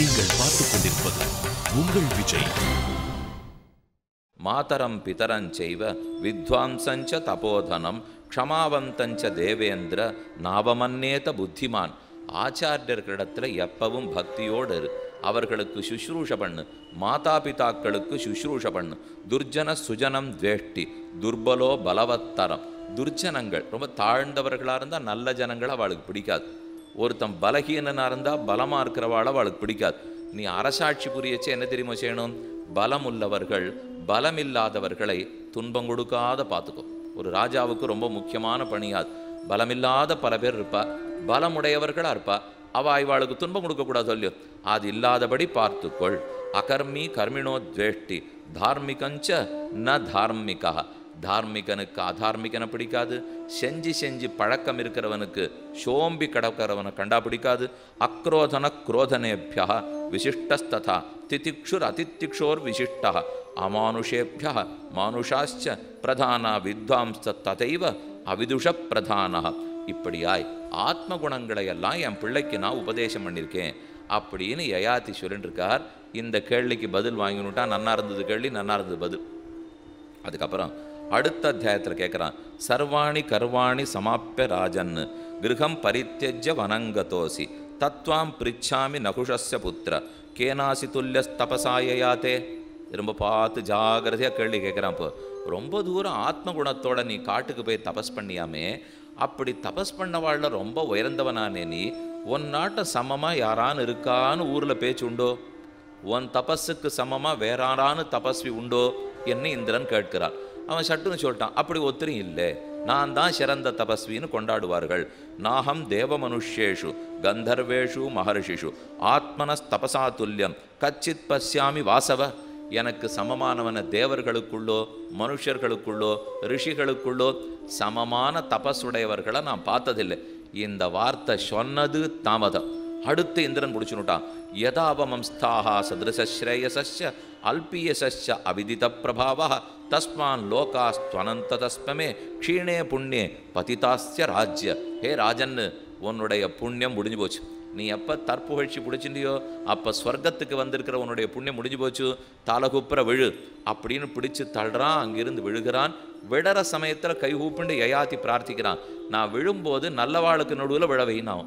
நீங்கள் பார்த்துக் கொண்டிருப்பது உங்கள் விஜய் மாதரம் பிதரஞ்சைவ வித்வாம்சஞ்ச தபோதனம் க்ஷமாவந்தஞ்ச தேவேந்திர நாவமன்னேத புத்திமான் ஆச்சாரியர்களிடத்துல எப்பவும் பக்தியோடு இரு அவர்களுக்கு சுஷ்ரூஷ பண்ணு மாதா பிதாக்களுக்கு சுஷ்ரூஷ பண்ணு துர்ஜன சுஜனம் துவேஷ்டி துர்பலோ பலவத்தரம் துர்ஜனங்கள் ரொம்ப தாழ்ந்தவர்களாக இருந்தால் நல்ல ஜனங்கள் அவளுக்கு பிடிக்காது ஒருத்தன் பலகீனனாக இருந்தால் பலமாக இருக்கிறவாள் அவளுக்கு பிடிக்காது நீ அரசாட்சி புரியச்சு என்ன தெரியுமா செய்யணும் பலம் உள்ளவர்கள் பலமில்லாதவர்களை துன்பம் கொடுக்காத பார்த்துக்கோ ஒரு ராஜாவுக்கு ரொம்ப முக்கியமான பணியாது பலமில்லாத பல பேர் இருப்பா பலமுடையவர்களா இருப்பா அவ இவாளுக்கு துன்பம் கொடுக்கக்கூடாது சொல்லியோ அது இல்லாதபடி பார்த்துக்கொள் அகர்மி கர்மிணோ துவேஷ்டி தார்மிகஞ்ச ந தார்மிகா தார்மிகனுக்கு அதார்மிகனை பிடிக்காது செஞ்சு செஞ்சு பழக்கம் இருக்கிறவனுக்கு சோம்பி கடக்கிறவனை கண்டா பிடிக்காது அக்ரோதன குரோதனேபியா விசிஷ்டஸ்ததா திதிக்ஷுர் அதிதிக்ஷோர் விசிஷ்டா அமானுஷேபியா மானுஷாச்ச பிரதானா வித்வாம்ச ததைவ அவிதுஷ பிரதானா இப்படியாய் ஆத்ம குணங்களை எல்லாம் என் பிள்ளைக்கு நான் உபதேசம் பண்ணியிருக்கேன் அப்படின்னு யயாதி சொல்லிட்டு இருக்கார் இந்த கேள்விக்கு பதில் வாங்கினுட்டா நன்னா இருந்தது கேள்வி நன்னா இருந்தது பதில் அதுக்கப்புறம் அடுத்த அத்தியாயத்தில் கேட்குறான் சர்வாணி கர்வாணி சமாப்பிய ராஜன் கிரகம் பரித்தியஜ்ய வனங்கதோசி தத்வாம் பிரிச்சாமி நகுஷஸ்ய புத்திர கேனாசி துல்லிய தபசாயாத்தே ரொம்ப பார்த்து ஜாகிரதையாக கேள்வி கேட்குறான் இப்போ ரொம்ப தூரம் ஆத்ம குணத்தோட நீ காட்டுக்கு போய் தபஸ் பண்ணியாமே அப்படி தபஸ் பண்ணவாழ்ல ரொம்ப உயர்ந்தவனானே நீ உன் நாட்டை சமமாக யாரான்னு இருக்கான்னு ஊரில் பேச்சு உண்டோ உன் தபஸுக்கு சமமாக வேறாரான்னு தபஸ்வி உண்டோ என்று இந்திரன் கேட்கிறான் அவன் சட்டுன்னு சொல்லிட்டான் அப்படி ஒத்தரும் இல்லை நான் தான் சிறந்த தபஸ்வின்னு கொண்டாடுவார்கள் நாகம் தேவ மனுஷ்யேஷு கந்தர்வேஷு மகர்ஷிஷு ஆத்மனஸ் தபசா துல்லியம் கச்சித் பஸ்யாமி வாசவ எனக்கு சமமானவன தேவர்களுக்குள்ளோ மனுஷர்களுக்குள்ளோ ரிஷிகளுக்குள்ளோ சமமான தபஸுடையவர்களை நான் பார்த்ததில்லை இந்த வார்த்தை சொன்னது தாமதம் அடுத்து இந்திரன் பிடிச்சுனுட்டான் யதாபமம்ஸ்தாஹா சதிருசஸ்ரேயசஸ்ய அல்பியசஸ்ய அவிதித பிரபாவ தஸ்மான் லோகாஸ்துவனந்த தஸ்மமே க்ஷீணே புண்ணியே பதிதாஸ்ய ராஜ்ய ஹே ராஜன்னு உன்னுடைய புண்ணியம் முடிஞ்சு போச்சு நீ எப்போ தற்புகழ்ச்சி பிடிச்சிட்டியோ அப்போ ஸ்வர்க்கத்துக்கு வந்திருக்கிற உன்னுடைய புண்ணியம் முடிஞ்சு போச்சு தலகுப்புற விழு அப்படின்னு பிடிச்சு தள்ளுறான் அங்கிருந்து விழுகிறான் விழற சமயத்தில் கை கூப்பிண்டு யயாதி பிரார்த்திக்கிறான் நான் விழும்போது நல்லவாளுக்கு நடுவில் விழவையினாவும்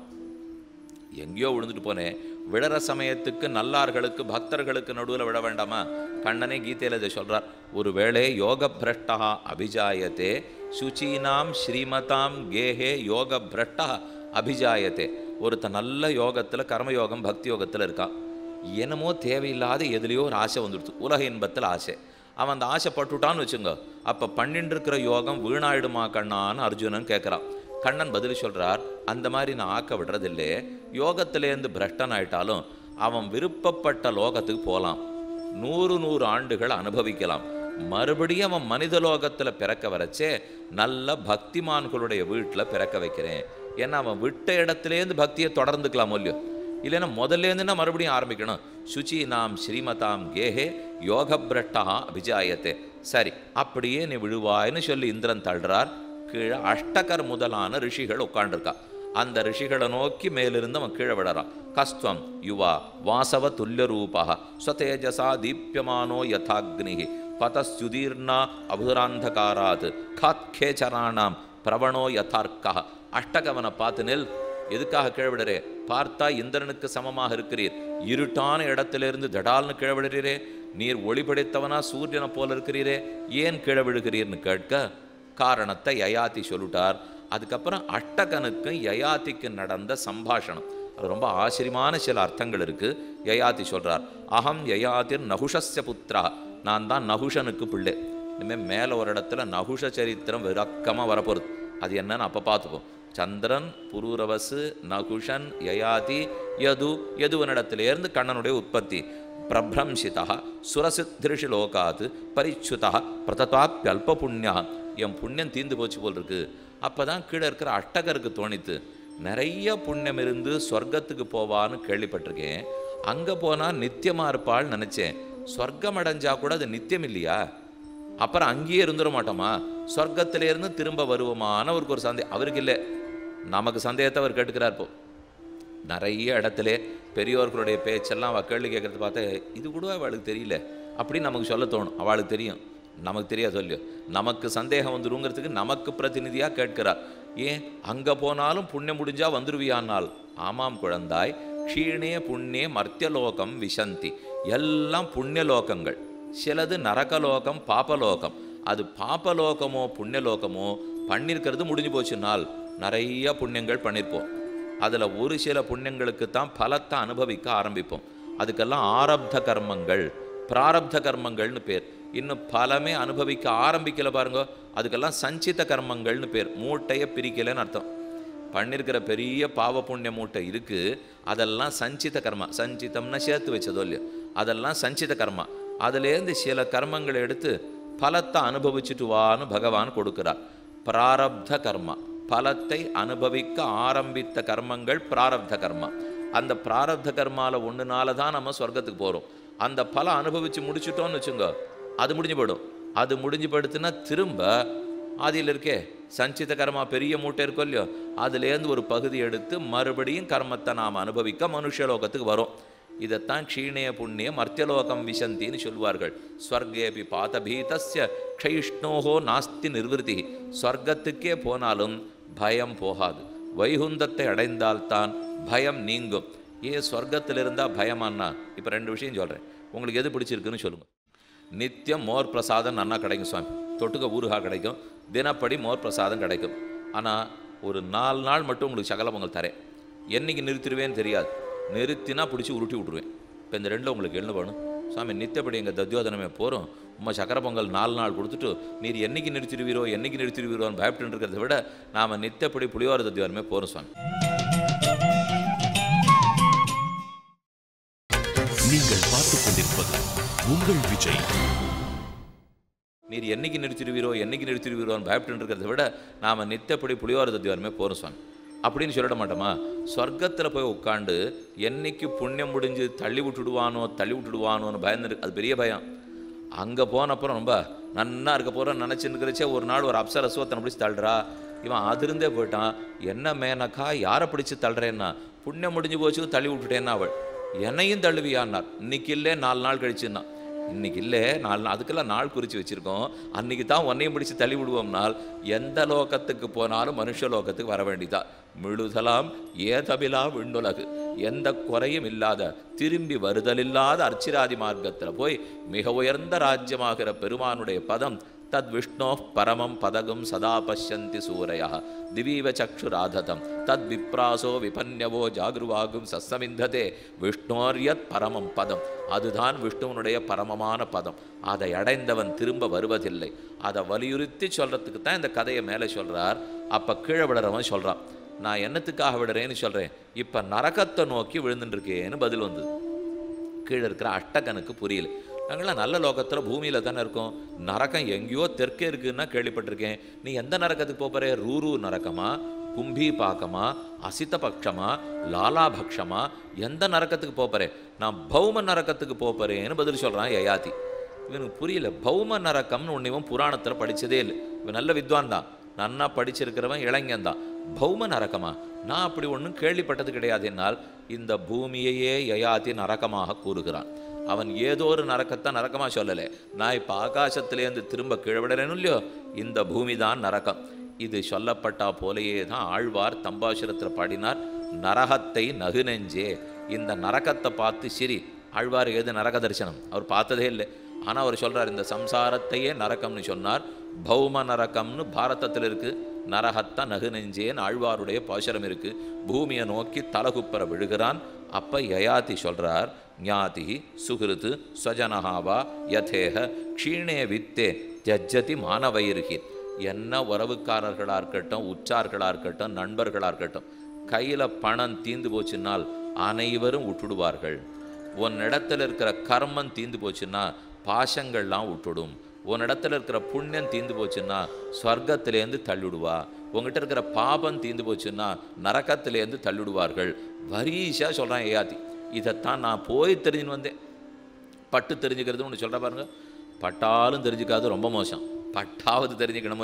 எங்கேயோ விழுந்துட்டு போனேன் விழற சமயத்துக்கு நல்லார்களுக்கு பக்தர்களுக்கு நடுவில் விழ வேண்டாமா கண்ணனே கீதையில் இதை சொல்கிறார் ஒருவேளை யோக பிரஷ்டா அபிஜாயத்தே சுச்சீனாம் ஸ்ரீமதாம் கேஹே யோக பிரஷ்டா அபிஜாயத்தே ஒருத்த நல்ல யோகத்தில் கர்மயோகம் பக்தி யோகத்தில் இருக்கான் என்னமோ தேவையில்லாத எதுலேயோ ஒரு ஆசை வந்துடுது உலக இன்பத்தில் ஆசை அவன் அந்த ஆசைப்பட்டுட்டான்னு வச்சுங்க அப்போ பண்ணிட்டு இருக்கிற யோகம் வீணாயிடுமா கண்ணான்னு அர்ஜுனன் கேட்குறான் கண்ணன் பதில் சொல்றார் அந்த மாதிரி நான் ஆக்க விடுறதில்லை யோகத்திலேருந்து பிரஷ்டன் ஆயிட்டாலும் அவன் விருப்பப்பட்ட லோகத்துக்கு போகலாம் நூறு நூறு ஆண்டுகள் அனுபவிக்கலாம் மறுபடியும் அவன் மனித லோகத்தில் பிறக்க வரச்சே நல்ல பக்திமான்களுடைய வீட்டில் பிறக்க வைக்கிறேன் ஏன்னா அவன் விட்ட இடத்துலேருந்து பக்தியை தொடர்ந்துக்கலாம் இல்லையோ இல்லைன்னா முதல்லேருந்துன்னா மறுபடியும் ஆரம்பிக்கணும் சுச்சி நாம் ஸ்ரீமதாம் கேஹே யோக பிரட்டா அபிஜாயத்தே சரி அப்படியே நீ விழுவாய்னு சொல்லி இந்திரன் தள்ளுறார் கீழே அஷ்டகர் முதலான ரிஷிகள் உட்காண்டிருக்கா அந்த ரிஷிகளை நோக்கி மேலிருந்து அவன் கீழே விடறான் கஸ்துவம் யுவா வாசவ துல்லிய ரூபா ஸ்வதேஜசா தீப்யமானோ யதாக்னி பதஸ்யுதீர்ணா அபுராந்தகாராத் காத்கேச்சராணாம் பிரவணோ யதார்க்கா அஷ்டகவனை பார்த்து நெல் எதுக்காக கீழே விடுறே பார்த்தா இந்திரனுக்கு சமமாக இருக்கிறீர் இருட்டான இடத்திலிருந்து தடால்னு கீழே விடுறீரே நீர் ஒளிபடைத்தவனா சூரியனை போல இருக்கிறீரே ஏன் கீழே விழுகிறீர்னு கேட்க காரணத்தை யயாதி சொல்லிட்டார் அதுக்கப்புறம் அஷ்டகனுக்கும் யயாதிக்கும் நடந்த சம்பாஷணம் அது ரொம்ப ஆச்சரியமான சில அர்த்தங்கள் இருக்கு யயாதி சொல்றார் அகம் யயாதிர் நகுஷஸ்ய புத்ரா நான் தான் நகுஷனுக்கு பிள்ளை இனிமேல் மேலே ஒரு இடத்துல நகுஷ சரித்திரம் விரக்கமாக வரப்போகுது அது என்னன்னு அப்போ பார்த்துப்போம் சந்திரன் புரூரவசு நகுஷன் யயாதி யது யதுவனிடத்திலேருந்து கண்ணனுடைய உற்பத்தி பிரப்ரம்சிதா சுரசித்திரிஷி லோகாத் பரிச்சுதா பிரததாப்பியல்ப புண்ணியா என் புண்ணியம் தீந்து போச்சு போல் இருக்கு அப்போ தான் கீழே இருக்கிற அட்டகருக்கு தோணித்து நிறைய புண்ணியம் இருந்து சொர்க்கத்துக்கு போவான்னு கேள்விப்பட்டிருக்கேன் அங்கே போனால் நித்தியமாக இருப்பாள்னு நினச்சேன் சொர்க்கம் அடைஞ்சா கூட அது நித்தியம் இல்லையா அப்புறம் அங்கேயே இருந்துட மாட்டோமா சொர்க்கத்திலேருந்து திரும்ப வருவோமான அவருக்கு ஒரு சந்தேகம் அவருக்கு இல்லை நமக்கு சந்தேகத்தை அவர் கேட்டுக்கிறார் இப்போ நிறைய இடத்துல பெரியோர்களுடைய பேச்செல்லாம் அவள் கேள்வி கேட்குறது பார்த்தா இது கூட அவளுக்கு தெரியல அப்படின்னு நமக்கு சொல்ல தோணும் அவளுக்கு தெரியும் நமக்கு தெரியாது சொல்லியோ நமக்கு சந்தேகம் வந்துருங்கிறதுக்கு நமக்கு பிரதிநிதியாக கேட்கிறார் ஏன் அங்கே போனாலும் புண்ணியம் முடிஞ்சா வந்துருவியானால் ஆமாம் குழந்தாய் க்ஷீணே புண்ணிய மர்த்தியலோகம் விசந்தி எல்லாம் புண்ணியலோகங்கள் சிலது நரகலோகம் பாபலோகம் அது பாபலோகமோ புண்ணியலோகமோ பண்ணியிருக்கிறது முடிஞ்சு போச்சுனால் நிறைய புண்ணியங்கள் பண்ணியிருப்போம் அதில் ஒரு சில புண்ணியங்களுக்கு தான் பலத்தை அனுபவிக்க ஆரம்பிப்போம் அதுக்கெல்லாம் ஆரப்த கர்மங்கள் பிராரப்த கர்மங்கள்னு பேர் இன்னும் பலமே அனுபவிக்க ஆரம்பிக்கல பாருங்க அதுக்கெல்லாம் சஞ்சித கர்மங்கள்னு பேர் மூட்டையை பிரிக்கலைன்னு அர்த்தம் பண்ணியிருக்கிற பெரிய பாவ புண்ணிய மூட்டை இருக்கு அதெல்லாம் சஞ்சித கர்மா சஞ்சிதம்னா சேர்த்து வச்சதோ இல்லையோ அதெல்லாம் சஞ்சித கர்மா அதுலேருந்து சில கர்மங்களை எடுத்து பலத்தை அனுபவிச்சுட்டு வான்னு பகவான் கொடுக்கிறார் பிராரப்த கர்மா பலத்தை அனுபவிக்க ஆரம்பித்த கர்மங்கள் பிராரப்த கர்மா அந்த பிராரப்த கர்மால ஒன்றுனால தான் நம்ம சொர்க்கத்துக்கு போகிறோம் அந்த பலம் அனுபவிச்சு முடிச்சிட்டோம்னு வச்சுங்க அது முடிஞ்சு போயிடும் அது முடிஞ்சு போயிடுத்துன்னா திரும்ப ஆதியில் இருக்கே சஞ்சித கர்மா பெரிய மூட்டை இருக்கும் இல்லையோ அதுலேருந்து ஒரு பகுதி எடுத்து மறுபடியும் கர்மத்தை நாம் அனுபவிக்க மனுஷலோகத்துக்கு வரும் இதைத்தான் க்ஷீணே புண்ணிய மர்த்தியலோகம் விசந்தின்னு சொல்வார்கள் ஸ்வர்கேபி பாதபீதஸ்ய க்ஷயிஷ்ணோஹோ நாஸ்தி நிர்வൃத்தி ஸ்வர்க்கத்துக்கே போனாலும் பயம் போகாது வைகுந்தத்தை அடைந்தால்தான் பயம் நீங்கும் ஏன் ஸ்வர்க்கத்தில் இருந்தால் பயமான்னா இப்போ ரெண்டு விஷயம் சொல்கிறேன் உங்களுக்கு எது பிடிச்சிருக்குன்னு சொல்லுங்கள் நித்தியம் மோர் பிரசாதம் நன்னா கிடைக்கும் சுவாமி தொட்டுக்க ஊறுகாய் கிடைக்கும் தினப்படி மோர் பிரசாதம் கிடைக்கும் ஆனால் ஒரு நாலு நாள் மட்டும் உங்களுக்கு சகல பொங்கல் தரேன் என்னைக்கு நிறுத்திடுவேன்னு தெரியாது நிறுத்தினா பிடிச்சி உருட்டி விட்ருவேன் இப்போ இந்த ரெண்டில் உங்களுக்கு என்ன வேணும் சுவாமி நித்தியப்படி எங்கள் தத்யோதனமே போகிறோம் உம்மா சக்கர பொங்கல் நாலு நாள் கொடுத்துட்டு நீர் என்னைக்கு நிறுத்திடுவீரோ என்னைக்கு நிறுத்திடுவீரோன்னு பயப்பட்டு இருக்கிறத விட நாம் நித்தியப்படி புளியோர தத்யோதனமே போகிறோம் சுவாமி நீங்கள் பார்த்துக் கொண்டிருப்பது உங்கள் விஜய் நீர் என்னைக்கு நிறுத்திடுவீரோ என்னைக்கு நிறுத்திடுவீரோன்னு பயப்பட்டு இருக்கிறத விட நாம் நித்தப்படி புளியோர தத்துவாருமே போகிறோம் சுவாமி அப்படின்னு சொல்லிட மாட்டோமா சொர்க்கத்தில் போய் உட்காந்து என்னைக்கு புண்ணியம் முடிஞ்சு தள்ளி விட்டுடுவானோ தள்ளி விட்டுடுவானோன்னு பயந்து அது பெரிய பயம் அங்கே போனப்புறம் ரொம்ப நன்னா இருக்க போகிறோம் நினச்சின்னு இருக்கிறச்சே ஒரு நாள் ஒரு அப்சரசுவத்தனை பிடிச்சி தள்ளுறா இவன் அதிருந்தே போயிட்டான் என்ன மேனக்கா யாரை பிடிச்சி தள்ளுறேன்னா புண்ணியம் முடிஞ்சு போச்சு தள்ளி விட்டுட்டேன்னா அவள் என்னையும் தள்ளுவியான்னார் இன்னைக்கு இல்லை நாலு நாள் கழிச்சுன்னா இன்னைக்கு இல்லை நாலு நாள் அதுக்கெல்லாம் நாள் குறித்து வச்சுருக்கோம் அன்னைக்கு தான் ஒன்னையும் பிடிச்சி தள்ளி விடுவோம்னால் எந்த லோகத்துக்கு போனாலும் மனுஷ லோகத்துக்கு வர வேண்டியதா மிழுதலாம் ஏதபிலா விண்ணுலகு எந்த குறையும் இல்லாத திரும்பி வருதலில்லாத அர்ச்சிராதி மார்க்கத்தில் போய் மிக உயர்ந்த ராஜ்யமாகிற பெருமானுடைய பதம் தத் விஷ்ணோ பரமம் பதகும் சதா பஷ்யந்தி சூரையா திவீவ சக்ஷுராததம் தத் விப்ராசோ விபன்யவோ ஜாகிருவாகும் சஸ்ஸமிந்ததே விஷ்ணோர்யத் பரமம் பதம் அதுதான் விஷ்ணுவனுடைய பரமமான பதம் அதை அடைந்தவன் திரும்ப வருவதில்லை அதை வலியுறுத்தி சொல்றதுக்கு தான் இந்த கதையை மேலே சொல்றார் அப்ப கீழே விடுறவன் சொல்றான் நான் என்னத்துக்காக விடுறேன்னு சொல்றேன் இப்ப நரகத்தை நோக்கி விழுந்துட்டு இருக்கேன்னு பதில் வந்தது கீழே இருக்கிற அஷ்டகனுக்கு புரியல நாங்களாம் நல்ல லோகத்தில் பூமியில் தானே இருக்கோம் நரகம் எங்கேயோ தெற்கே இருக்குன்னா கேள்விப்பட்டிருக்கேன் நீ எந்த நரகத்துக்கு போகிற ரூரு நரகமா கும்பி பாக்கமா அசித்த பட்சமா லாலாபக்ஷமா எந்த நரகத்துக்கு போகிறே நான் பௌம நரகத்துக்கு போகிறேன்னு பதில் சொல்கிறான் யயாதி இவனுக்கு புரியல பௌம நரகம்னு ஒன்று இவன் புராணத்தில் படித்ததே இல்லை இவன் நல்ல வித்வான் தான் நன்னா படிச்சிருக்கிறவன் இளைஞன் தான் பௌம நரகமா நான் அப்படி ஒன்றும் கேள்விப்பட்டது கிடையாது என்னால் இந்த பூமியையே யயாதி நரகமாக கூறுகிறான் அவன் ஏதோ ஒரு நரக்கத்தை நரக்கமாக சொல்லலை நான் இப்போ ஆகாசத்திலேருந்து திரும்ப கீழே விடலேன்னு இல்லையோ இந்த பூமி தான் நரகம் இது சொல்லப்பட்டா போலேயே தான் ஆழ்வார் தம்பாசுரத்தில் பாடினார் நரகத்தை நகுநெஞ்சே இந்த நரகத்தை பார்த்து சிரி ஆழ்வார் ஏது நரக தரிசனம் அவர் பார்த்ததே இல்லை ஆனால் அவர் சொல்றார் இந்த சம்சாரத்தையே நரகம்னு சொன்னார் பௌம நரகம்னு பாரதத்தில் இருக்கு நரகத்த நகு நெஞ்சேன்னு ஆழ்வாருடைய பாசுரம் இருக்கு பூமியை நோக்கி தலகுப்பர விழுகிறான் அப்ப யயாதி சொல்றார் ஞாதி சுகிருத்து ஸ்வஜனஹாவா யதேக க்ஷீணே வித்தே ஜஜ்ஜதி மானவயிர்கி என்ன உறவுக்காரர்களாக இருக்கட்டும் உச்சார்களாக இருக்கட்டும் நண்பர்களாக இருக்கட்டும் கையில் பணம் தீந்து போச்சுன்னால் அனைவரும் விட்டுடுவார்கள் உன் இடத்துல இருக்கிற கர்மம் தீந்து போச்சுன்னா பாசங்கள்லாம் விட்டுடும் உன் இடத்துல இருக்கிற புண்ணியம் தீந்து போச்சுன்னா ஸ்வர்க்கத்திலேருந்து தள்ளிடுவா உங்ககிட்ட இருக்கிற பாபம் தீந்து போச்சுன்னா நரக்கத்திலேருந்து தள்ளிடுவார்கள் வரிசா சொல்கிறான் ஏயாத்தி இதைத்தான் நான் போய் தெரிஞ்சுன்னு வந்தேன் பட்டு தெரிஞ்சுக்கிறது ஒன்று சொல்கிற பாருங்க பட்டாலும் தெரிஞ்சுக்காது ரொம்ப மோசம் பட்டாவது தெரிஞ்சுக்கணுமோ இல்லையோ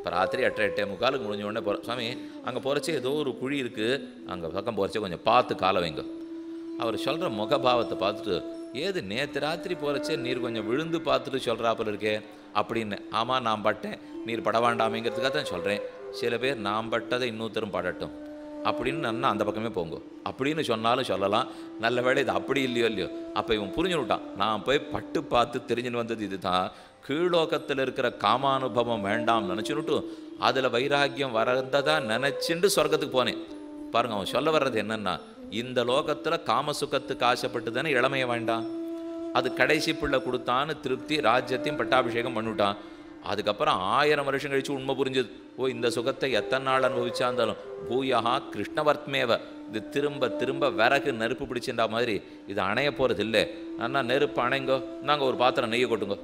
இப்போ ராத்திரி எட்டரை எட்டே முக்காலுக்கு முடிஞ்ச உடனே போகிறோம் சுவாமி அங்கே போகிறச்சே ஏதோ ஒரு குழி இருக்குது அங்கே பக்கம் போகிறச்சே கொஞ்சம் பார்த்து காலை வைங்க அவர் சொல்கிற முகபாவத்தை பார்த்துட்டு ஏது நேற்று ராத்திரி போகிறச்சே நீர் கொஞ்சம் விழுந்து பார்த்துட்டு சொல்கிறாப்புல இருக்கே அப்படின்னு ஆமாம் நான் பட்டேன் நீர் பட வேண்டாமேங்கிறதுக்காக தான் சொல்கிறேன் சில பேர் நான் பட்டதை இன்னொருத்தரும் படட்டும் அப்படின்னு நன்னா அந்த பக்கமே போங்க அப்படின்னு சொன்னாலும் சொல்லலாம் நல்ல வேளை இது அப்படி இல்லையோ இல்லையோ அப்போ இவன் புரிஞ்சு விட்டான் நான் போய் பட்டு பார்த்து தெரிஞ்சுன்னு வந்தது இதுதான் கீழோக்கத்தில் இருக்கிற காமானுபவம் வேண்டாம் நினச்சுன்னுட்டு அதில் வைராக்கியம் வரந்ததா நினச்சிண்டு சொர்க்கத்துக்கு போனேன் பாருங்க அவன் சொல்ல வர்றது என்னன்னா இந்த லோகத்தில் காமசுகத்துக்கு ஆசைப்பட்டு தானே இளமைய வேண்டாம் அது கடைசி பிள்ளை கொடுத்தான்னு திருப்தி ராஜ்யத்தையும் பட்டாபிஷேகம் பண்ணிவிட்டான் அதுக்கப்புறம் ஆயிரம் வருஷம் கழிச்சு உண்மை புரிஞ்சது ஓ இந்த சுகத்தை எத்தனை நாள் அனுபவிச்சா இருந்தாலும் பூயகா கிருஷ்ணவர்த்மேவ இது திரும்ப திரும்ப விறகு நெருப்பு பிடிச்சிருந்தா மாதிரி இது அணைய போகிறது இல்லை அண்ணா நெருப்பு அணைங்கோ நாங்கள் ஒரு பாத்திரம் நெய்யை கொட்டுங்க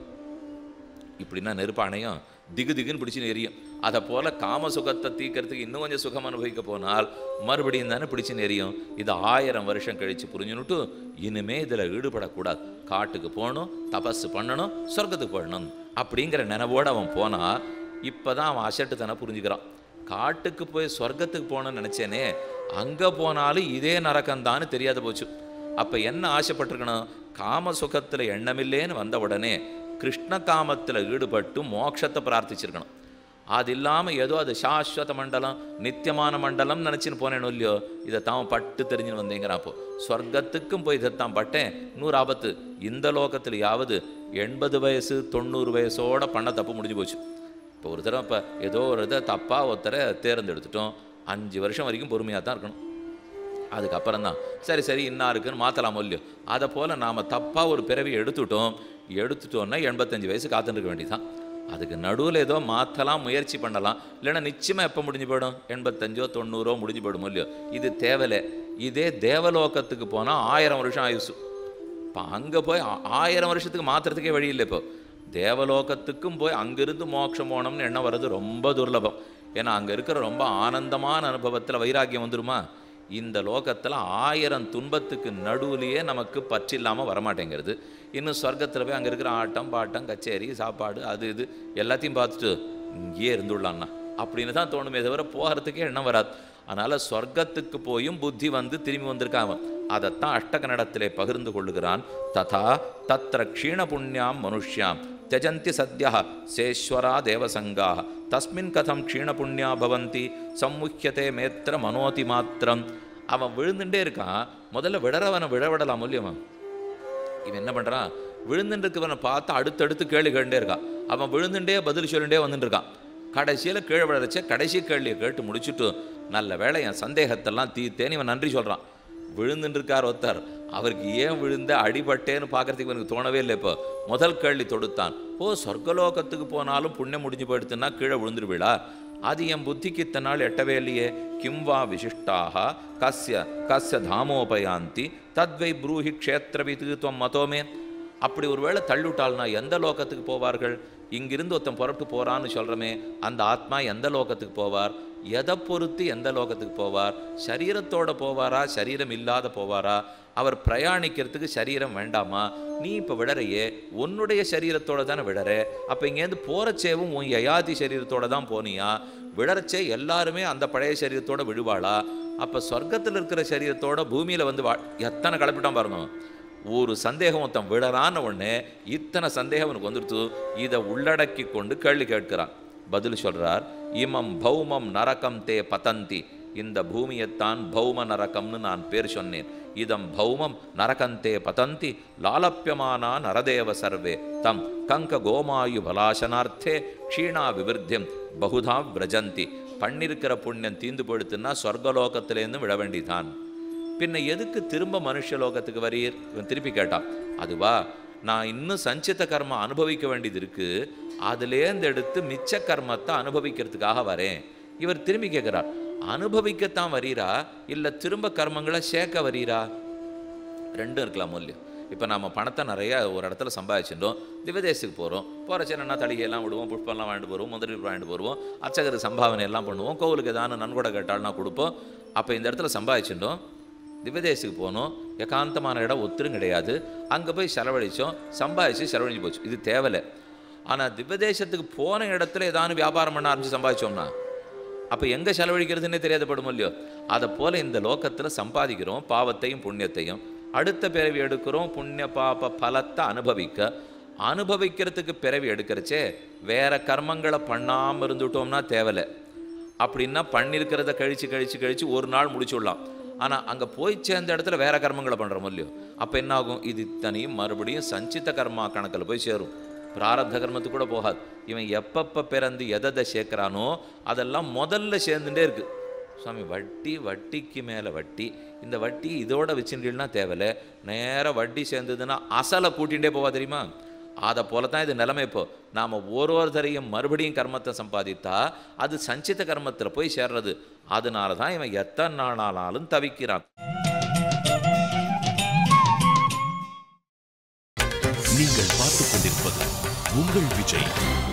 இப்படின்னா நெருப்பு அணையும் திகு திகுன்னு பிடிச்சு எரியும் அதை போல காம சுகத்தை தீக்கிறதுக்கு இன்னும் கொஞ்சம் சுகம் அனுபவிக்க போனால் மறுபடியும் தானே பிடிச்சு எரியும் இது ஆயிரம் வருஷம் கழிச்சு புரிஞ்சுன்னுட்டு இனிமே இதில் ஈடுபடக்கூடாது காட்டுக்கு போகணும் தபஸ் பண்ணணும் சொர்க்கத்துக்கு போயிடணும் அப்படிங்கிற நினைவோடு அவன் போனால் இப்போ தான் அவன் அசட்டுத்தனை புரிஞ்சுக்கிறான் காட்டுக்கு போய் சொர்க்கத்துக்கு போகணும்னு நினச்சேனே அங்கே போனாலும் இதே நரக்கம்தான்னு தெரியாத போச்சு அப்போ என்ன ஆசைப்பட்டிருக்கணும் காம சுகத்தில் எண்ணமில்லேன்னு வந்த உடனே கிருஷ்ண காமத்தில் ஈடுபட்டு மோட்சத்தை பிரார்த்திச்சிருக்கணும் அது இல்லாமல் ஏதோ அது சாஸ்வத மண்டலம் நித்தியமான மண்டலம் நினச்சின்னு போனேனோ இல்லையோ இதை தான் பட்டு தெரிஞ்சுன்னு வந்தேங்கிறான் அப்போ சொர்க்கத்துக்கும் போய் இதைத்தான் பட்டேன் நூறு ஆபத்து இந்த லோகத்திலேயாவது எண்பது வயசு தொண்ணூறு வயசோட பண்ண தப்பு முடிஞ்சு போச்சு இப்போ ஒரு தடவை இப்போ ஏதோ ஒரு இதை தப்பாக ஒருத்தரை தேர்ந்தெடுத்துட்டோம் அஞ்சு வருஷம் வரைக்கும் பொறுமையாக தான் இருக்கணும் அதுக்கப்புறம் தான் சரி சரி இன்னா இருக்குன்னு மாற்றலாம் இல்லையோ அதை போல் நாம் தப்பாக ஒரு பிறவி எடுத்துட்டோம் எடுத்துட்டோன்னா எண்பத்தஞ்சு வயசு காத்துருக்க வேண்டியதான் அதுக்கு நடுவில் ஏதோ மாற்றலாம் முயற்சி பண்ணலாம் இல்லைன்னா நிச்சயமாக எப்போ முடிஞ்சு போயிடும் எண்பத்தஞ்சோ தொண்ணூறோ முடிஞ்சு போயிடுமோ இல்லையோ இது தேவலை இதே தேவலோகத்துக்கு போனால் ஆயிரம் வருஷம் ஆயுசு இப்போ அங்கே போய் ஆ- ஆயிரம் வருஷத்துக்கு மாற்றுறதுக்கே வழி இல்லை இப்போ தேவலோகத்துக்கும் போய் அங்கிருந்து மோட்சம் போகணும்னு எண்ணம் வர்றது ரொம்ப துர்லபம் ஏன்னா அங்கே இருக்கிற ரொம்ப ஆனந்தமான அனுபவத்தில் வைராக்கியம் வந்துருமா இந்த லோகத்தில் ஆயிரம் துன்பத்துக்கு நடுவுலையே நமக்கு பற்றில்லாமல் வரமாட்டேங்கிறது இன்னும் சொர்க்கத்தில் போய் அங்கே இருக்கிற ஆட்டம் பாட்டம் கச்சேரி சாப்பாடு அது இது எல்லாத்தையும் பார்த்துட்டு இங்கேயே இருந்துடலாம்ண்ணா அப்படின்னு தான் தோணுமே தவிர போகிறதுக்கே எண்ணம் வராது அதனால் சொர்க்கத்துக்கு போயும் புத்தி வந்து திரும்பி வந்திருக்கான் அவன் அதைத்தான் அஷ்டகனடத்திலே பகிர்ந்து கொள்ளுகிறான் ததா தத்ர க்ஷீண புண்ணியாம் மனுஷ்யாம் தியஜந்தி சத்யா சேஸ்வரா தேவசங்கா தஸ்மின் கதம் க்ஷீண புண்ணியா பவந்தி சம்முக்கியதே மேத்திர மனோதி மாத்திரம் அவன் விழுந்துட்டே இருக்கான் முதல்ல விடறவனை விட விடலாம் மூலியவன் இவன் என்ன பண்ணுறான் விழுந்துட்டு இருக்கவனை பார்த்து அடுத்தடுத்து கேள்வி கேட்டுட்டே இருக்கான் அவன் விழுந்துட்டே பதில் சொல்லிட்டே வந்துட்டு இருக்கான் கடைசியில் கீழே விழறச்ச கடைசி கேள்வியை கேட்டு முடிச்சுட்டு நல்ல வேளை என் சந்தேகத்தெல்லாம் தீர்த்தேன்னு இவன் நன்றி சொல்கிறான் விழுந்துட்டு இருக்கார் ஒருத்தர் அவருக்கு ஏன் விழுந்த அடிபட்டேன்னு பார்க்கறதுக்கு எனக்கு தோணவே இல்லை இப்போ முதல் கேள்வி தொடுத்தான் ஓ சொர்க்கலோகத்துக்கு போனாலும் புண்ணியம் முடிஞ்சு போயிடுத்துன்னா கீழே விழுந்துருவிழா அது என் புத்திக்கு இத்தனை நாள் எட்டவே இல்லையே கிம் வா விசிஷ்டாக கஸ்ய கஸ்ய தாமோபயாந்தி தத்வை ப்ரூஹி க்ஷேத்திரவிது துவம் மதோமே அப்படி ஒருவேளை தள்ளிவிட்டாள்னா எந்த லோகத்துக்கு போவார்கள் இங்கிருந்து ஒருத்தன் புறப்பட்டு போறான்னு சொல்கிறோமே அந்த ஆத்மா எந்த லோகத்துக்கு போவார் எதை பொறுத்து எந்த லோகத்துக்கு போவார் சரீரத்தோட போவாரா சரீரம் இல்லாத போவாரா அவர் பிரயாணிக்கிறதுக்கு சரீரம் வேண்டாமா நீ இப்போ விடறையே உன்னுடைய சரீரத்தோட தானே விடற அப்போ இங்கேருந்து போகிறச்சேவும் உன் யயாதி சரீரத்தோட தான் போனியா விடறச்சே எல்லாருமே அந்த பழைய சரீரத்தோட விழுவாளா அப்போ சொர்க்கத்தில் இருக்கிற சரீரத்தோட பூமியில் வந்து வா எத்தனை கலப்பிட்டான் பாருங்க ஒரு சந்தேகம் ஒருத்தன் விடறான்னு உடனே இத்தனை சந்தேகம் அவனுக்கு வந்துடுத்து இதை உள்ளடக்கி கொண்டு கேள்வி கேட்கிறான் பதில் சொல்றார் இமம் பௌமம் நரகம் தே பதந்தி இந்த பூமியைத்தான் பௌம நரகம்னு நான் பேர் சொன்னேன் இதம் பௌமம் நரகந்தே பதந்தி லாலப்பியமானா நரதேவ சர்வே தம் கங்க கோமாயு பலாசனார்த்தே க்ஷீணா விவிருத்தியம் பகுதா விரஜந்தி பண்ணிருக்கிற புண்ணியம் தீந்து போயிடுத்துன்னா சொர்க்கலோகத்திலேருந்து விட வேண்டிதான் பின்ன எதுக்கு திரும்ப மனுஷலோகத்துக்கு வரீர் இவன் திருப்பி கேட்டான் அதுவா நான் இன்னும் சஞ்சித கர்மம் அனுபவிக்க வேண்டியது இருக்கு அதுலேருந்து எடுத்து மிச்ச கர்மத்தை அனுபவிக்கிறதுக்காக வரேன் இவர் திரும்பி கேட்குறார் அனுபவிக்கத்தான் வரீரா இல்லை திரும்ப கர்மங்களை சேர்க்க வரீரா ரெண்டும் இருக்கலாம் மூல்யம் இப்போ நம்ம பணத்தை நிறைய ஒரு இடத்துல சம்பாதிச்சிட்டோம் திவதேசத்துக்கு போகிறோம் போகிறச்ச என்ன தளிகையெல்லாம் விடுவோம் புஷ்பம்லாம் வாங்கிட்டு போடுவோம் முதலீடு வாங்கிட்டு போடுவோம் அர்ச்சகருக்கு சம்பாவனை எல்லாம் பண்ணுவோம் கோவிலுக்கு ஏதாவது நன்கொடை கேட்டால்னா கொடுப்போம் அப்போ இந்த இடத்துல சம்பாதிச்சிட்டோம் திவதேசுக்கு போனோம் ஏகாந்தமான இடம் ஒத்துரும் கிடையாது அங்கே போய் செலவழித்தோம் சம்பாதிச்சு செலவழிஞ்சு போச்சு இது தேவலை ஆனால் திவ்யதேசத்துக்கு போன இடத்துல ஏதாவது வியாபாரம் பண்ண ஆரம்பிச்சு சம்பாதிச்சோம்னா அப்போ எங்கே செலவழிக்கிறதுனே தெரியாதப்படும் இல்லையோ அதை போல இந்த லோகத்தில் சம்பாதிக்கிறோம் பாவத்தையும் புண்ணியத்தையும் அடுத்த பிறவி எடுக்கிறோம் புண்ணிய பாப பலத்தை அனுபவிக்க அனுபவிக்கிறதுக்கு பிறவி எடுக்கிறச்சே வேற கர்மங்களை பண்ணாமல் இருந்துட்டோம்னா தேவையில்லை அப்படின்னா பண்ணியிருக்கிறத கழிச்சு கழிச்சு கழிச்சு ஒரு நாள் முடிச்சுடலாம் ஆனால் அங்கே போய் சேர்ந்த இடத்துல வேற கர்மங்களை பண்ணுறோம் இல்லையோ அப்போ என்ன ஆகும் இது இத்தனையும் மறுபடியும் சஞ்சித கர்மா கணக்கில் போய் சேரும் பிராரப்த கர்மத்துக்கு கூட போகாது இவன் எப்பப்போ பிறந்து எதை சேர்க்குறானோ அதெல்லாம் முதல்ல சேர்ந்துட்டே இருக்கு சுவாமி வட்டி வட்டிக்கு மேலே வட்டி இந்த வட்டி இதோட வச்சுட்டீங்கன்னா தேவையில்ல நேராக வட்டி சேர்ந்ததுன்னா அசலை கூட்டிகிட்டே போவா தெரியுமா அதை போல தான் இது நிலைமை இப்போ நாம் ஒரு ஒருத்தரையும் மறுபடியும் கர்மத்தை சம்பாதித்தா அது சஞ்சித கர்மத்தில் போய் சேர்றது அதனால தான் இவன் எத்தனை நாளானாலும் தவிக்கிறான் நீங்கள் பார்த்துக் கொண்டிருப்பது உங்கள் விஜய்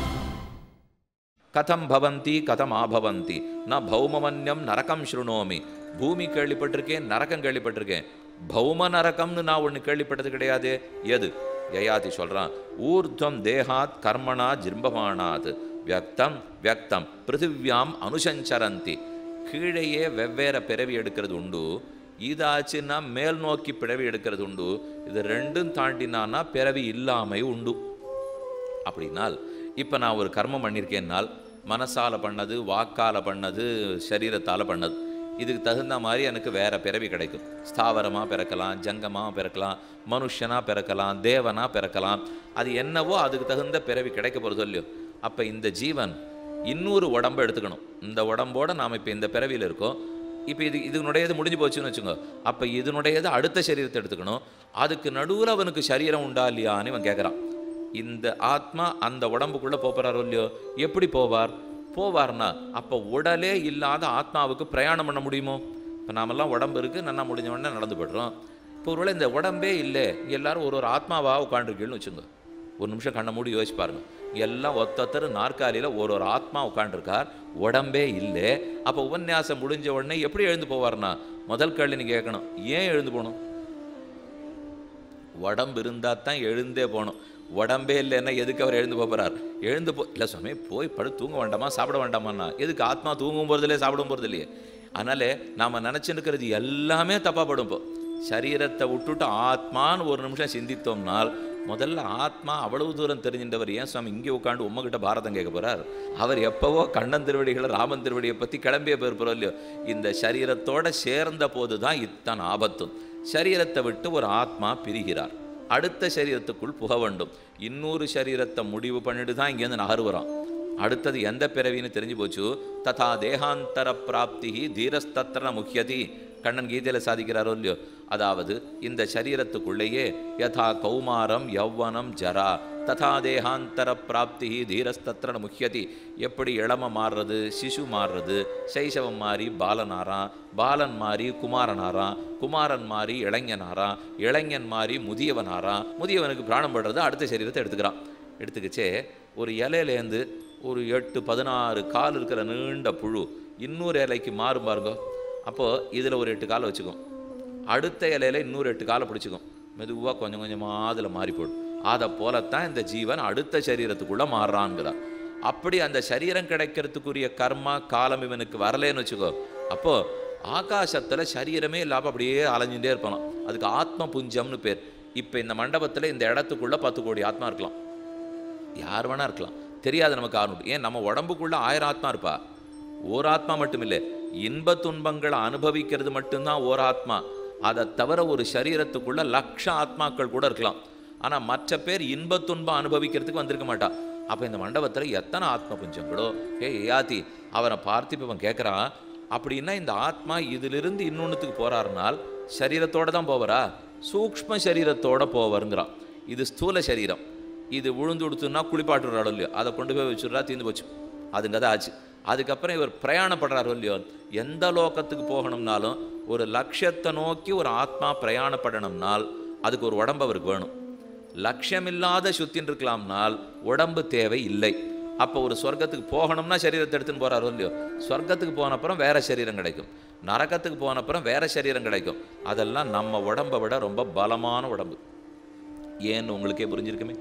கதம் பவந்தி கதம் ஆபவந்தி நான் பௌமமன்யம் நரகம் ஸ்ருணோமி பூமி கேள்விப்பட்டிருக்கேன் நரகம் கேள்விப்பட்டிருக்கேன் பௌம நரகம்னு நான் ஒன்று கேள்விப்பட்டது கிடையாது எது யயாதி சொல்றான் ஊர்துவம் தேகாத் கர்மணா ஜிம்பமானாத் வியக்தம் வியக்தம் பிருத்திவியாம் அனுசஞ்சரந்தி கீழேயே வெவ்வேறு பிறவி எடுக்கிறது உண்டு இதாச்சுன்னா மேல் நோக்கி பிறவி எடுக்கிறது உண்டு இது ரெண்டும் தாண்டினான்னா பிறவி இல்லாமை உண்டு அப்படின்னால் இப்போ நான் ஒரு கர்மம் பண்ணியிருக்கேன்னால் மனசால பண்ணது வாக்கால பண்ணது சரீரத்தால் பண்ணது இதுக்கு தகுந்த மாதிரி எனக்கு வேற பிறவி கிடைக்கும் ஸ்தாவரமாக பிறக்கலாம் ஜங்கமாக பிறக்கலாம் மனுஷனாக பிறக்கலாம் தேவனாக பிறக்கலாம் அது என்னவோ அதுக்கு தகுந்த பிறவி கிடைக்க போகிறது இல்லையோ அப்போ இந்த ஜீவன் இன்னொரு உடம்பை எடுத்துக்கணும் இந்த உடம்போட நாம் இப்போ இந்த பிறவியில் இருக்கோம் இப்போ இது இதனுடையது முடிஞ்சு போச்சுன்னு வச்சுக்கோ அப்போ இதனுடையது அடுத்த சரீரத்தை எடுத்துக்கணும் அதுக்கு நடுவில் அவனுக்கு சரீரம் உண்டா இல்லையான்னு இவன் கேட்குறான் இந்த ஆத்மா அந்த உடம்புக்குள்ள போறாரோ இல்லையோ எப்படி போவார் போவார்னா அப்போ உடலே இல்லாத ஆத்மாவுக்கு பிரயாணம் பண்ண முடியுமோ இப்போ நாமெல்லாம் உடம்பு இருக்கு நன்னா முடிஞ்ச உடனே நடந்து போய்டுறோம் இப்போ ஒருவேளை இந்த உடம்பே இல்லை எல்லாரும் ஒரு ஒரு ஆத்மாவாக உட்காந்துருக்கீங்கன்னு வச்சுங்க ஒரு நிமிஷம் கண்ணை மூடி யோசிச்சு பாருங்க எல்லாம் ஒத்தொத்தர் நாற்காலியில் ஒரு ஒரு ஆத்மா உட்காந்துருக்கார் உடம்பே இல்லை அப்போ உபன்யாசம் முடிஞ்ச உடனே எப்படி எழுந்து போவார்னா முதல் கேள்வி நீங்க கேட்கணும் ஏன் எழுந்து போகணும் உடம்பு இருந்தால் தான் எழுந்தே போகணும் உடம்பே இல்லைன்னா எதுக்கு அவர் எழுந்து போகிறார் எழுந்து போ இல்லை சுவாமி போய் படு தூங்க வேண்டாமா சாப்பிட வேண்டாமான்னா எதுக்கு ஆத்மா தூங்கும் போகிறதுலே சாப்பிடும் போகிறது இல்லையே அதனால நாம் நினச்சிருக்கிறது எல்லாமே தப்பாக படும் இப்போ சரீரத்தை விட்டுட்டு ஆத்மான்னு ஒரு நிமிஷம் சிந்தித்தோம்னால் முதல்ல ஆத்மா அவ்வளவு தூரம் தெரிஞ்சின்றவர் ஏன் சுவாமி இங்கே உட்காந்து உம்மகிட்ட பாரதம் கேட்க போறார் அவர் எப்பவோ கண்ணன் திருவடிகளை ராமன் திருவடியை பற்றி கிளம்பிய பேர் போகிறோம் இல்லையோ இந்த சரீரத்தோட சேர்ந்த போது தான் இத்தனை ஆபத்தும் சரீரத்தை விட்டு ஒரு ஆத்மா பிரிகிறார் அடுத்த சரீரத்துக்குள் புக வேண்டும் இன்னொரு சரீரத்தை முடிவு பண்ணிட்டு தான் இங்கேருந்து நகருவறான் அடுத்தது எந்த பிறவின்னு தெரிஞ்சு போச்சு ததா தேகாந்தர பிராப்தி தீரஸ்தத்திர முக்கியதி கண்ணன் கீதையில் சாதிக்கிறாரோ இல்லையோ அதாவது இந்த சரீரத்துக்குள்ளேயே யதா கௌமாரம் யௌவனம் ஜரா ததா தேகாந்தர பிராப்தி தீரஸ்தத்திர முக்கியதி எப்படி இளம மாறுறது சிசு மாறுறது சைசவம் மாறி பாலனாரா பாலன் மாறி குமாரனாரா குமாரன் மாறி இளைஞனாரா இளைஞன் மாறி முதியவனாரா முதியவனுக்கு பிராணம் படுறது அடுத்த சரீரத்தை எடுத்துக்கிறான் எடுத்துக்கிச்சே ஒரு இலையிலேருந்து ஒரு எட்டு பதினாறு கால் இருக்கிற நீண்ட புழு இன்னொரு இலைக்கு மாறும் பாருங்க அப்போது இதில் ஒரு எட்டு காலை வச்சுக்கும் அடுத்த இலையில இன்னொரு எட்டு காலை பிடிச்சிக்கும் மெதுவாக கொஞ்சம் கொஞ்சமாக அதில் மாறி போடும் அதை போலத்தான் இந்த ஜீவன் அடுத்த சரீரத்துக்குள்ளே மாறுறான்ங்கிறார் அப்படி அந்த சரீரம் கிடைக்கிறதுக்குரிய கர்மா காலம் இவனுக்கு வரலேன்னு வச்சுக்கோ அப்போது ஆகாசத்தில் சரீரமே இல்லாமல் அப்படியே அலைஞ்சுட்டே இருப்பானாம் அதுக்கு ஆத்ம புஞ்சம்னு பேர் இப்போ இந்த மண்டபத்தில் இந்த இடத்துக்குள்ளே பத்து கோடி ஆத்மா இருக்கலாம் யார் வேணா இருக்கலாம் தெரியாது நமக்கு ஆறு ஏன் நம்ம உடம்புக்குள்ள ஆயிரம் ஆத்மா இருப்பா ஓர் ஆத்மா மட்டும் இல்லை இன்ப துன்பங்களை அனுபவிக்கிறது மட்டும்தான் ஓர் ஆத்மா அதை தவிர ஒரு சரீரத்துக்குள்ள லட்ச ஆத்மாக்கள் கூட இருக்கலாம் ஆனால் மற்ற பேர் இன்ப துன்பம் அனுபவிக்கிறதுக்கு வந்திருக்க மாட்டா அப்போ இந்த மண்டபத்தில் எத்தனை ஆத்ம புஞ்சங்களோ ஏ யாத்தி அவனை பார்த்து இப்போ அவன் கேட்குறான் அப்படின்னா இந்த ஆத்மா இதிலிருந்து இன்னொன்றுத்துக்கு போறாருனால் சரீரத்தோட தான் போவரா சூக்ஷ்ம சரீரத்தோட போவாருங்கிறான் இது ஸ்தூல சரீரம் இது விழுந்து கொடுத்துன்னா குளிப்பாட்டுறாரோ இல்லையோ அதை கொண்டு போய் வச்சுடுறா தீர்ந்து போச்சு அதுங்க தான் ஆச்சு அதுக்கப்புறம் இவர் பிரயாணப்படுறாரோ இல்லையோ எந்த லோகத்துக்கு போகணும்னாலும் ஒரு லட்சியத்தை நோக்கி ஒரு ஆத்மா பிரயாணப்படணும்னால் அதுக்கு ஒரு உடம்பு அவருக்கு வேணும் லட்சியமில்லாத சுத்தின்னு இருக்கலாம்னால் உடம்பு தேவை இல்லை அப்போ ஒரு சொர்க்கத்துக்கு போகணும்னா சரீரத்தை எடுத்துன்னு போறாரோ இல்லையோ சொர்க்கத்துக்கு போனப்புறம் வேற சரீரம் கிடைக்கும் நரகத்துக்கு போனப்புறம் வேற சரீரம் கிடைக்கும் அதெல்லாம் நம்ம உடம்பை விட ரொம்ப பலமான உடம்பு ஏன்னு உங்களுக்கே புரிஞ்சிருக்குமே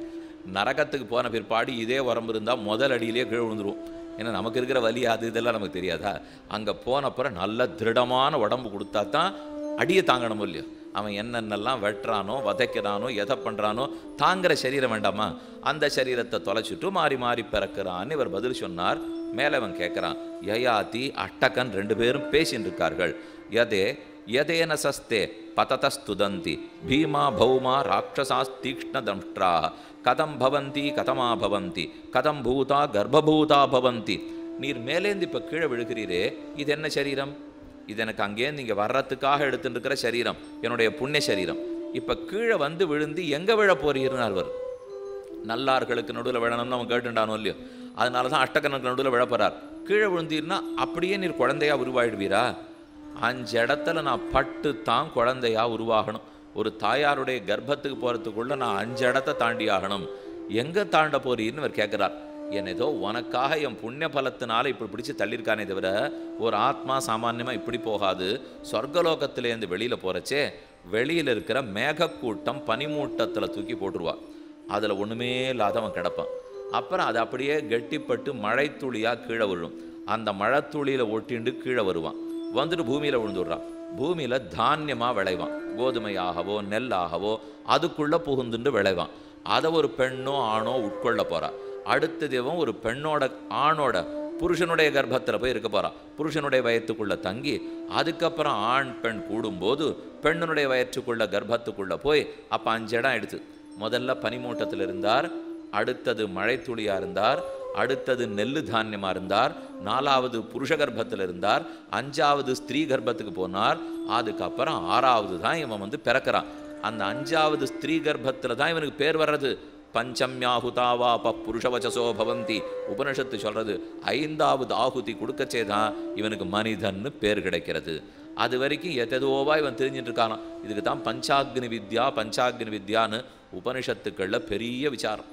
நரகத்துக்கு போன பிற்பாடு இதே உடம்பு இருந்தால் முதல் அடியிலே கீழே விழுந்துருவோம் ஏன்னா நமக்கு இருக்கிற வலி அது இதெல்லாம் நமக்கு தெரியாதா அங்கே போனப்புறம் நல்ல திருடமான உடம்பு கொடுத்தா தான் அடியை தாங்கணும் இல்லையோ அவன் என்னென்னலாம் வெட்டுறானோ வதைக்கிறானோ எதை பண்ணுறானோ தாங்குற சரீரம் வேண்டாமா அந்த சரீரத்தை தொலைச்சிட்டு மாறி மாறி பிறக்கிறான்னு இவர் பதில் சொன்னார் மேலே அவன் கேட்குறான் யயாதி அட்டகன் ரெண்டு பேரும் பேசின்னு இருக்கார்கள் யதே யதேன சஸ்தே பததஸ்துதந்தி பீமா பௌமா ராட்சசாஸ்தீக்ஷ்ண தம்ஷ்டா கதம் பவந்தி கதமா பவந்தி கதம் பூதா கர்ப்பபூதா பவந்தி நீர் மேலேந்து இப்போ கீழே விழுகிறீரே இது என்ன சரீரம் இது எனக்கு அங்கேருந்து இங்கே வர்றதுக்காக எடுத்துட்டு இருக்கிற சரீரம் என்னுடைய புண்ணிய சரீரம் இப்போ கீழே வந்து விழுந்து எங்கே விழ போறீர்னார் அவர் நல்லார்களுக்கு நடுவில் விழணும்னு அவன் கேட்டுட்டானோ இல்லையோ அதனால தான் அஷ்டகனுக்கு நடுவில் விழப்போறார் கீழே விழுந்தீர்னா அப்படியே நீர் குழந்தையா உருவாயிடுவீரா அஞ்சு இடத்துல நான் பட்டு தான் குழந்தையா உருவாகணும் ஒரு தாயாருடைய கர்ப்பத்துக்கு போகிறதுக்குள்ள நான் அஞ்சு இடத்த தாண்டி ஆகணும் எங்கே தாண்ட போறீர்னு அவர் கேட்குறார் என் ஏதோ உனக்காக என் புண்ணிய பலத்தினால இப்படி பிடிச்சி தள்ளியிருக்கானே தவிர ஒரு ஆத்மா சாமான்யமாக இப்படி போகாது சொர்க்கலோகத்திலேருந்து வெளியில் போகிறச்சே வெளியில் இருக்கிற மேகக்கூட்டம் பனிமூட்டத்தில் தூக்கி போட்டுருவா அதில் ஒன்றுமே இல்லாதவன் கிடப்பான் அப்புறம் அது அப்படியே கெட்டிப்பட்டு மழைத்துளியாக கீழே விழும் அந்த மழைத்துளியில் ஒட்டிண்டு கீழே வருவான் வந்துட்டு பூமியில் விழுந்துடுறான் பூமியில் தானியமாக விளைவான் கோதுமையாகவோ நெல்லாகவோ அதுக்குள்ளே புகுந்துண்டு விளைவான் அதை ஒரு பெண்ணோ ஆணோ உட்கொள்ள போறா அடுத்த தெய்வம் ஒரு பெண்ணோட ஆணோட புருஷனுடைய கர்ப்பத்தில் போய் இருக்க போறான் புருஷனுடைய வயத்துக்குள்ள தங்கி அதுக்கப்புறம் ஆண் பெண் கூடும்போது பெண்ணுடைய வயிற்றுக்குள்ள கர்ப்பத்துக்குள்ள போய் அப்போ அஞ்சு இடம் எடுத்து முதல்ல பனிமூட்டத்தில் இருந்தார் அடுத்தது மழைத்துளியா இருந்தார் அடுத்தது நெல்லு தானியமா இருந்தார் நாலாவது புருஷ கர்ப்பத்தில் இருந்தார் அஞ்சாவது ஸ்திரீ கர்ப்பத்துக்கு போனார் அதுக்கப்புறம் ஆறாவது தான் இவன் வந்து பிறக்கிறான் அந்த அஞ்சாவது ஸ்திரீ கர்ப்பத்தில் தான் இவனுக்கு பேர் வர்றது பஞ்சம்யாகுதாவா ப புருஷவச்சசோ பவந்தி உபனிஷத்து சொல்றது ஐந்தாவது ஆகுதி கொடுக்கச்சே தான் இவனுக்கு மனிதன்னு பேர் கிடைக்கிறது அது வரைக்கும் எதோவா இவன் தெரிஞ்சிட்டு இருக்கானாம் இதுக்கு தான் பஞ்சாக்னி வித்யா பஞ்சாக்னி வித்யான்னு உபனிஷத்துக்களில் பெரிய விசாரம்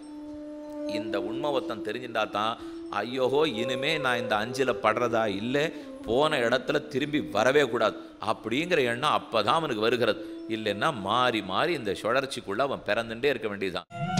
இந்த உண்மை ஒருத்தன் தெரிஞ்சுட்டா தான் ஐயோஹோ இனிமே நான் இந்த அஞ்சில் படுறதா இல்லை போன இடத்துல திரும்பி வரவே கூடாது அப்படிங்கிற எண்ணம் அப்பதான் அவனுக்கு வருகிறது இல்லைன்னா மாறி மாறி இந்த சுழற்சிக்குள்ள அவன் பிறந்துட்டே இருக்க வேண்டியதுதான்